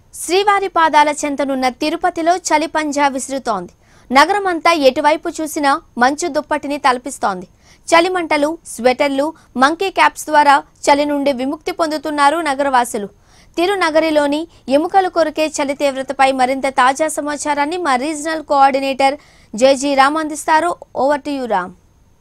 శ్రీవారి పాదాల చెంతనున్న తిరుపతిలో చలి పంజా విసురుతోంది నగరమంతా ఎటువైపు చూసినా మంచు దుప్పటిని తలపిస్తోంది చలిమంటలు స్వెటర్లు మంకీ క్యాప్స్ ద్వారా చలి నుండి విముక్తి పొందుతున్నారు నగరవాసులు తిరునగరిలోని ఎముకలు కొరికే చలి తీవ్రతపై మరింత తాజా సమాచారాన్ని మా రీజనల్ కోఆర్డినేటర్ జేజీ రామ్ అందిస్తారు ఓవర్ టు యూ రామ్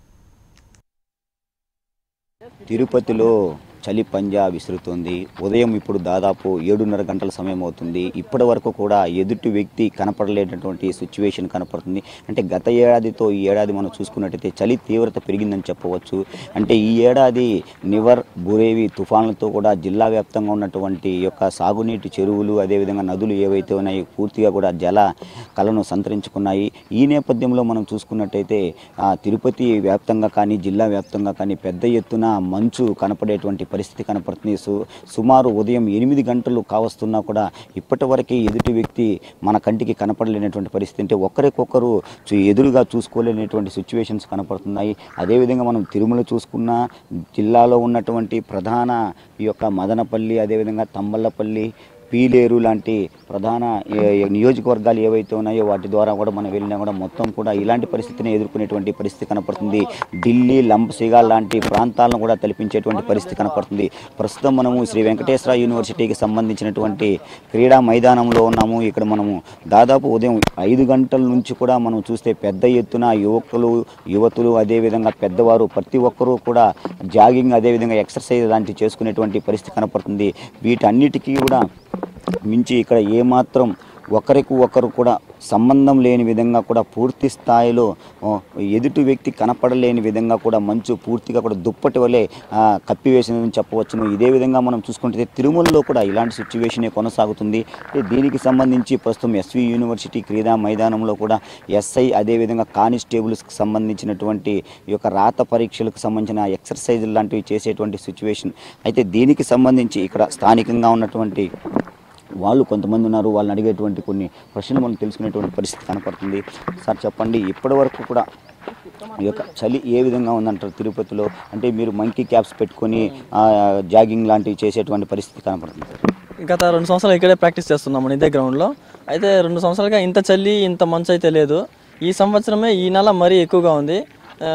తిరుపతిలో చలి పంజా విసురుతోంది ఉదయం ఇప్పుడు దాదాపు ఏడున్నర గంటల సమయం అవుతుంది ఇప్పటి వరకు కూడా ఎదుటి వ్యక్తి కనపడలేనటువంటి సిచ్యువేషన్ కనపడుతుంది అంటే గత ఏడాదితో ఈ ఏడాది మనం చూసుకున్నట్టయితే చలి తీవ్రత పెరిగిందని చెప్పవచ్చు అంటే ఈ ఏడాది నివర్ బురేవి తుఫాన్లతో కూడా జిల్లా వ్యాప్తంగా ఉన్నటువంటి ఈ యొక్క సాగునీటి చెరువులు అదేవిధంగా నదులు ఏవైతే ఉన్నాయో పూర్తిగా కూడా జల కళను సంతరించుకున్నాయి ఈ నేపథ్యంలో మనం చూసుకున్నట్టయితే ఆ, తిరుపతి వ్యాప్తంగా కానీ జిల్లా వ్యాప్తంగా కానీ పెద్ద ఎత్తున మంచు కనపడేటువంటి పరిస్థితి కనపడుతుంది సు సుమారు ఉదయం ఎనిమిది గంటలు కావస్తున్నా కూడా ఇప్పటి వరకే ఎదుటి వ్యక్తి మన కంటికి కనపడలేనటువంటి పరిస్థితి అంటే ఒకరికొకరు చూ- ఎదురుగా చూసుకోలేనటువంటి సిచ్యువేషన్స్ కనపడుతున్నాయి అదేవిధంగా మనం తిరుమల చూసుకున్న జిల్లాలో ఉన్నటువంటి ప్రధాన ఈ యొక్క మదనపల్లి అదేవిధంగా తంబల్లపల్లి పీలేరు లాంటి ప్రధాన ఏ- ఏ నియోజకవర్గాలు ఏవైతే ఉన్నాయో వాటి ద్వారా కూడా మనం వెళ్ళినా కూడా మొత్తం కూడా ఇలాంటి పరిస్థితిని ఎదుర్కొనేటువంటి పరిస్థితి కనపడుతుంది ఢిల్లీ లంబసిగా లాంటి ప్రాంతాలను కూడా తలపించేటువంటి పరిస్థితి కనపడుతుంది ప్రస్తుతం మనము శ్రీ వెంకటేశ్వర యూనివర్సిటీకి సంబంధించినటువంటి క్రీడా మైదానంలో ఉన్నాము ఇక్కడ మనము దాదాపు ఉదయం ఐదు గంటల నుంచి కూడా మనం చూస్తే పెద్ద ఎత్తున యువకులు యువతులు అదేవిధంగా పెద్దవారు ప్రతి ఒక్కరూ కూడా జాగింగ్ అదేవిధంగా ఎక్సర్సైజ్ లాంటివి చేసుకునేటువంటి పరిస్థితి కనపడుతుంది వీటన్నిటికీ కూడా మించి ఇక్కడ ఏమాత్రం ఒకరికి ఒకరు కూడా సంబంధం లేని విధంగా కూడా పూర్తి స్థాయిలో ఆ, ఎదుటి వ్యక్తి కనపడలేని విధంగా కూడా మంచు పూర్తిగా కూడా దుప్పటి వలె ఆ, కప్పివేసిందని చెప్పవచ్చును ఇదే విధంగా మనం చూసుకుంటే తిరుమలలో కూడా ఇలాంటి సిచ్యువేషనే కొనసాగుతుంది అంటే దీనికి సంబంధించి ప్రస్తుతం ఎస్వి యూనివర్సిటీ క్రీడా మైదానంలో కూడా ఎస్ఐ అదేవిధంగా కానిస్టేబుల్స్కి సంబంధించినటువంటి ఈ యొక్క రాత పరీక్షలకు సంబంధించిన ఎక్సర్సైజ్ లాంటివి చేసేటువంటి సిచ్యువేషన్ అయితే దీనికి సంబంధించి ఇక్కడ స్థానికంగా ఉన్నటువంటి వాళ్ళు కొంతమంది ఉన్నారు వాళ్ళని అడిగేటువంటి కొన్ని ప్రశ్నలు మనం తెలుసుకునేటువంటి పరిస్థితి కనపడుతుంది సార్ చెప్పండి ఇప్పటి వరకు కూడా ఈ యొక్క చలి ఏ విధంగా ఉందంటారు తిరుపతిలో అంటే మీరు మంకీ క్యాప్స్ పెట్టుకొని ఆ, జాగింగ్ లాంటివి చేసేటువంటి పరిస్థితి కనపడుతుంది గత రెండు సంవత్సరాలు ఇక్కడే ప్రాక్టీస్ చేస్తున్నాము ఇదే గ్రౌండ్లో అయితే రెండు సంవత్సరాలుగా ఇంత చలి ఇంత మంచు అయితే లేదు ఈ సంవత్సరమే ఈ నెల మరీ ఎక్కువగా ఉంది ఆ,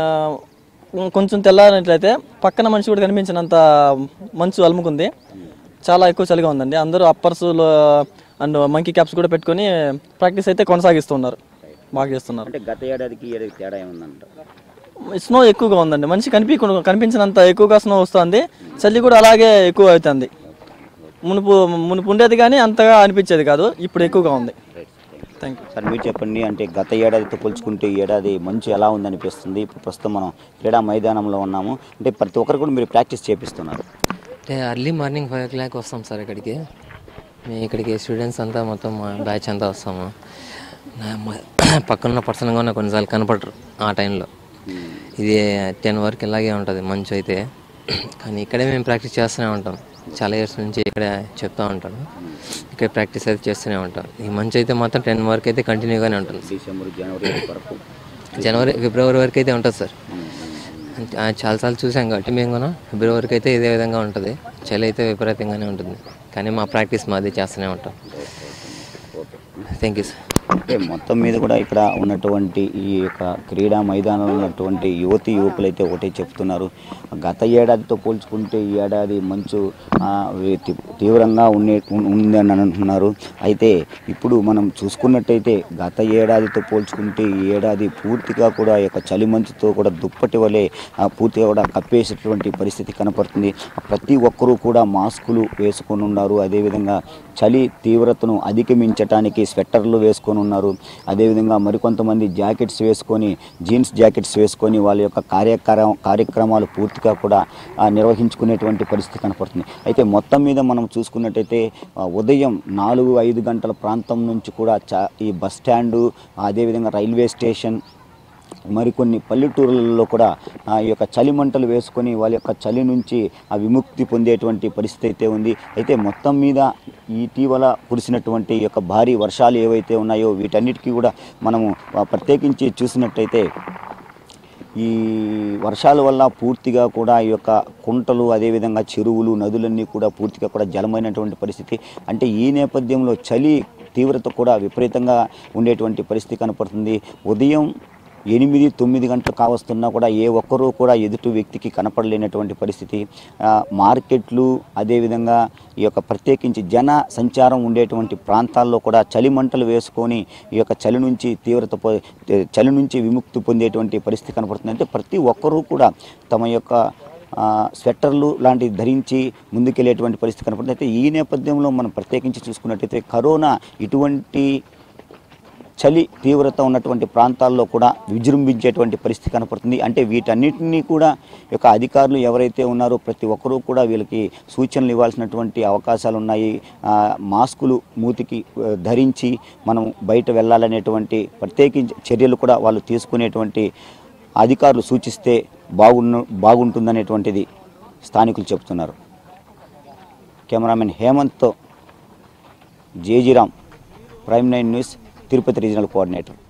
కొంచెం తెల్లారినట్లయితే పక్కన మనిషి కూడా కనిపించినంత మంచు అలుముకుంది చాలా ఎక్కువ చలిగా ఉందండి అందరూ అప్పర్స్ అండ్ మంకీ క్యాప్స్ కూడా పెట్టుకొని ప్రాక్టీస్ అయితే కొనసాగిస్తున్నారు బాగా చేస్తున్నారు అంటే గత ఏడాదికి ఈ ఏడాదికి తేడా ఏముందంట స్నో ఎక్కువగా ఉందండి మనిషి కనిపి కనిపించినంత ఎక్కువగా స్నో వస్తుంది చలి కూడా అలాగే ఎక్కువ అవుతుంది మునుపు మునుపు ఉండేది కానీ అంతగా అనిపించేది కాదు ఇప్పుడు ఎక్కువగా ఉంది థ్యాంక్ యూ సార్ మీరు చెప్పండి అంటే గత ఏడాదితో పోల్చుకుంటే ఈ ఏడాది మంచు ఎలా ఉందనిపిస్తుంది ఇప్పుడు ప్రస్తుతం మనం క్రీడా మైదానంలో ఉన్నాము అంటే ప్రతి ఒక్కరు కూడా మీరు ప్రాక్టీస్ చేపిస్తున్నారు అంటే early morning five o'clock వస్తాం సార్ ఇక్కడికి మేము ఇక్కడికి స్టూడెంట్స్ అంతా మొత్తం మా బ్యాచ్ అంతా వస్తాము నా- మా- పక్కన పర్సన్ కూడా కొన్నిసార్లు కనపడరు ఆ టైంలో ఇది టెన్ వరకు ఇలాగే ఉంటుంది మంచు అయితే కానీ ఇక్కడే మేము ప్రాక్టీస్ చేస్తూనే ఉంటాం చాలా ఇయర్స్ నుంచి ఇక్కడ చెప్తూ ఉంటాను ఇక్కడ ప్రాక్టీస్ అయితే చేస్తూనే ఉంటాం ఈ మంచు అయితే మాత్రం టెన్ వరకు అయితే కంటిన్యూగానే ఉంటుంది డిసెంబర్ జనవరి వరకు జనవరి ఫిబ్రవరి వరకు అయితే ఉంటుంది సార్ అంటే ఆ చాలాసార్లు చూసాం కాబట్టి మేము కూడా ఫిబ్రవరి వరకు అయితే ఇదే విధంగా ఉంటుంది చలి అయితే విపరీతంగానే ఉంటుంది కానీ మా ప్రాక్టీస్ మాది చేస్తూనే ఉంటాం థ్యాంక్ యూ సార్ అంటే మొత్తం మీద కూడా ఇక్కడ ఉన్నటువంటి ఈ యొక్క క్రీడా మైదానంలో ఉన్నటువంటి యువతి యువకులు అయితే ఒకటే చెప్తున్నారు గత ఏడాదితో పోల్చుకుంటే ఈ ఏడాది మంచు ఆ, వే- తీ- తీవ్రంగా ఉండే ఉం- ఉందని అంటున్నారు అయితే ఇప్పుడు మనం చూసుకున్నట్టయితే గత ఏడాదితో పోల్చుకుంటే ఈ ఏడాది పూర్తిగా కూడా ఈ యొక్క చలి మంచుతో కూడా దుప్పటి వలె ఆ, పూర్తిగా కూడా కప్పేసేటువంటి పరిస్థితి కనపడుతుంది ప్రతి ఒక్కరూ కూడా మాస్కులు వేసుకొని ఉన్నారు అదేవిధంగా చలి తీవ్రతను అధిగమించటానికి స్వెట్టర్లు వేసుకొని ఉన్నారు అదేవిధంగా మరికొంతమంది జాకెట్స్ వేసుకొని జీన్స్ జాకెట్స్ వేసుకొని వాళ్ళ యొక్క కార్యక్రమ కార్యక్రమాలు పూర్తిగా కూడా ఆ, నిర్వహించుకునేటువంటి పరిస్థితి కనపడుతుంది అయితే మొత్తం మీద మనం చూసుకున్నట్టయితే ఆ, ఉదయం నాలుగు ఐదు గంటల ప్రాంతం నుంచి కూడా చా ఈ బస్ స్టాండు అదేవిధంగా రైల్వే స్టేషన్ మరికొన్ని పల్లెటూరులలో కూడా ఆ ఈ యొక్క చలి మంటలు వేసుకొని వాళ్ళ యొక్క చలి నుంచి ఆ విముక్తి పొందేటువంటి పరిస్థితి అయితే ఉంది అయితే మొత్తం మీద ఇటీవల కురిసినటువంటి ఈ యొక్క భారీ వర్షాలు ఏవైతే ఉన్నాయో వీటన్నిటికీ కూడా మనము ఆ, ప్రత్యేకించి చూసినట్టయితే ఈ వర్షాల వల్ల పూర్తిగా కూడా ఈ యొక్క కుంటలు అదేవిధంగా చెరువులు నదులన్నీ కూడా పూర్తిగా కూడా జలమైనటువంటి పరిస్థితి అంటే ఈ నేపథ్యంలో చలి తీవ్రత కూడా విపరీతంగా ఉండేటువంటి పరిస్థితి కనపడుతుంది ఉదయం ఎనిమిది తొమ్మిది గంటలు కావస్తున్నా కూడా ఏ ఒక్కరూ కూడా ఎదుటి వ్యక్తికి కనపడలేనటువంటి పరిస్థితి ఆ, మార్కెట్లు అదేవిధంగా ఈ యొక్క ప్రత్యేకించి జన సంచారం ఉండేటువంటి ప్రాంతాల్లో కూడా చలి మంటలు వేసుకొని ఈ యొక్క చలి నుంచి తీవ్రత పొ- చలి నుంచి విముక్తి పొందేటువంటి పరిస్థితి కనపడుతుంది అంటే ప్రతి ఒక్కరూ కూడా తమ యొక్క ఆ, స్వెట్టర్లు లాంటివి ధరించి ముందుకెళ్ళేటువంటి పరిస్థితి కనపడుతుంది అయితే ఈ నేపథ్యంలో మనం ప్రత్యేకించి చూసుకున్నట్టయితే కరోనా ఇటువంటి చలి తీవ్రత ఉన్నటువంటి ప్రాంతాల్లో కూడా విజృంభించేటువంటి పరిస్థితి కనపడుతుంది అంటే వీటన్నిటినీ కూడా ఈ యొక్క అధికారులు ఎవరైతే ఉన్నారో ప్రతి ఒక్కరూ కూడా వీళ్ళకి సూచనలు ఇవ్వాల్సినటువంటి అవకాశాలు ఉన్నాయి ఆ, మాస్కులు మూతికి ఆ, ధరించి మనం బయట వెళ్ళాలనేటువంటి ప్రత్యేకించి చర్యలు కూడా వాళ్ళు తీసుకునేటువంటి అధికారులు సూచిస్తే బాగున్న బాగుంటుందనేటువంటిది స్థానికులు చెబుతున్నారు కెమెరామెన్ హేమంత్తో జేజీరామ్ Prime Nine News Tirupati regional coordinator